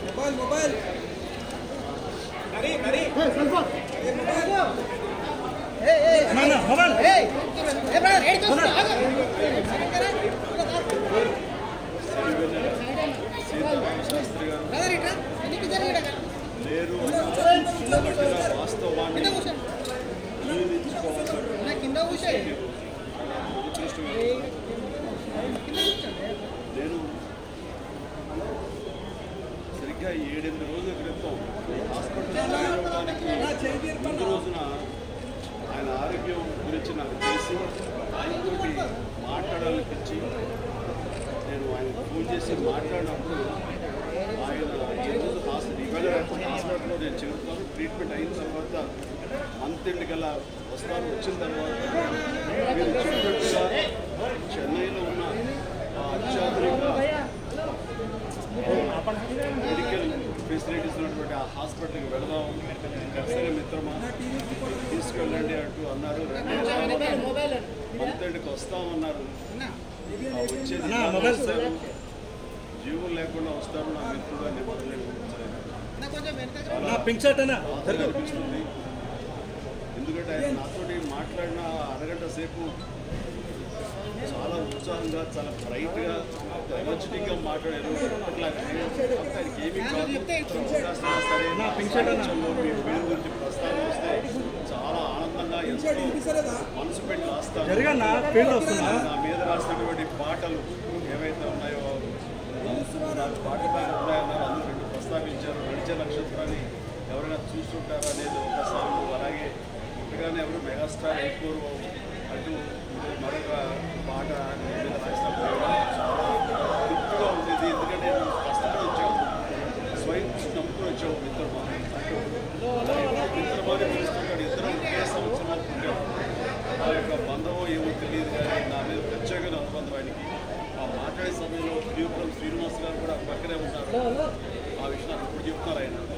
Mobile mobile లేరు వాస్తవాన్ని జీవించుకోవాల్సిన కింద కూర్చోండి దురదృష్టం నేను సరిగ్గా ఏడెనిమిది రోజుల క్రితం హాస్పిటల్ వెళ్ళడానికి ముందు రోజున ఆయన ఆరోగ్యం గురించి నాకు తెలిసి ఆయనతోటి మాట్లాడాలనిపించి నేను ఆయన ఫోన్ చేసి మాట్లాడినప్పుడు ఆయన ఈరోజు హాస్పిటల్ ఇవాళ హాస్పిటల్లో నేను చెబుతాను ట్రీట్మెంట్ అయిన తర్వాత మంత్ ఎండ్ కల్లా వస్తాను వచ్చిన తర్వాత మీరు చెప్పినట్టుగా చెన్నైలో ఉన్న ఆ అత్యాధునిక మెడికల్ ఫెసిలిటీస్ ఉన్నటువంటి ఆ హాస్పిటల్కి వెళదాం ఖచ్చితంగా మిత్రమా తీసుకెళ్ళండి అంటూ అన్నారు మంత్ ఎండ్కి వస్తామన్నారు ఆ వచ్చేది ఎలా వస్తారు? జీవం లేకుండా వస్తారు నా మిత్రుడు అని మొదలైన కొంచెం వెనక చాలా పింక్ షర్ట్ అన్నా బాధగా అనిపిస్తుంది ఎందుకంటే ఆయన నాతోటి మాట్లాడిన అరగంట సేపు చాలా ఉత్సాహంగా చాలా బ్రైట్గా ఎనర్జెటిక్గా మాట్లాడారు అట్లాగే ఆయనకి ఏమీ కాదు అవకాశం సరే ప్రపంచంలో మీ పేరు గురించి ప్రస్తావన వస్తే చాలా ఆనందంగా ఎంతో మనసు పెట్టి రాస్తాను జరగన్నా ఫీల్డ్ వస్తున్నా నా మీద రాసినటువంటి పాటలు ఏవైతే ఉన్నాయో నాకు పాట బ్యాగ్ ఉన్నాయన్నారు అందరూ రెండు ప్రస్తావించారు నడిచే నక్షత్రాన్ని ఎవరైనా చూస్తుంటారు అనేది ఒకసారి అలాగే పుట్టగానే ఎవరు మెగాస్టార్ అయిపోరు అంటూ మరొక పాట నా మీద రాసినప్పుడు చాలా తృప్తిగా ఉండేది ఎందుకంటే నేను కష్టపడి వచ్చాము స్వయం నమ్ముకుని వచ్చాము మిత్రమా మిత్రమాని పిలుస్తుంటాడు ఇద్దరం ఒకే సంవత్సరాలు పుట్టాము ఆ యొక్క బంధమో ఏమో తెలియదు కానీ నా మీద ప్రత్యేకమైన అనుబంధం ఆయనకి ఆ మాట్లాడే సమయంలో ప్యూపురం శ్రీనివాస్ గారు కూడా పక్కనే ఉన్నారు ఆ విషయం నాకు ఇప్పుడు చెప్తున్నారు ఆయన